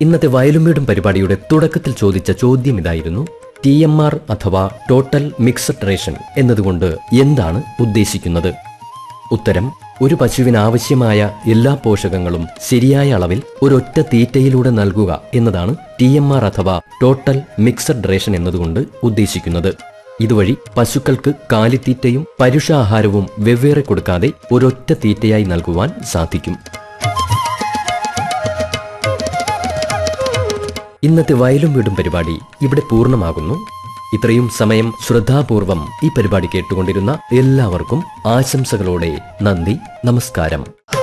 ഇന്നത്തെ വയലും വീടും പരിപാടിയുടെ തുടക്കത്തിൽ ചോദിച്ച ചോദ്യം ഇതായിരുന്നു ടി എം ആർ അഥവാ ടോട്ടൽ മിക്സഡ് റേഷൻ എന്നതുകൊണ്ട് എന്താണ് ഉദ്ദേശിക്കുന്നത് ഉത്തരം ഒരു പശുവിന് ആവശ്യമായ എല്ലാ പോഷകങ്ങളും ശരിയായ അളവിൽ ഒരൊറ്റ തീറ്റയിലൂടെ നൽകുക എന്നതാണ് ടി എം ആർ അഥവാ ടോട്ടൽ മിക്സഡ് റേഷൻ എന്നതുകൊണ്ട് ഉദ്ദേശിക്കുന്നത് ഇതുവഴി പശുക്കൾക്ക് കാലിത്തീറ്റയും പരുഷാഹാരവും വെവ്വേറെ കൊടുക്കാതെ ഒരൊറ്റ തീറ്റയായി നൽകുവാൻ സാധിക്കും ഇന്നത്തെ വയലും വീടും പരിപാടി ഇവിടെ പൂർണ്ണമാകുന്നു ഇത്രയും സമയം ശ്രദ്ധാപൂർവം ഈ പരിപാടി കേട്ടുകൊണ്ടിരുന്ന എല്ലാവർക്കും ആശംസകളോടെ നന്ദി നമസ്കാരം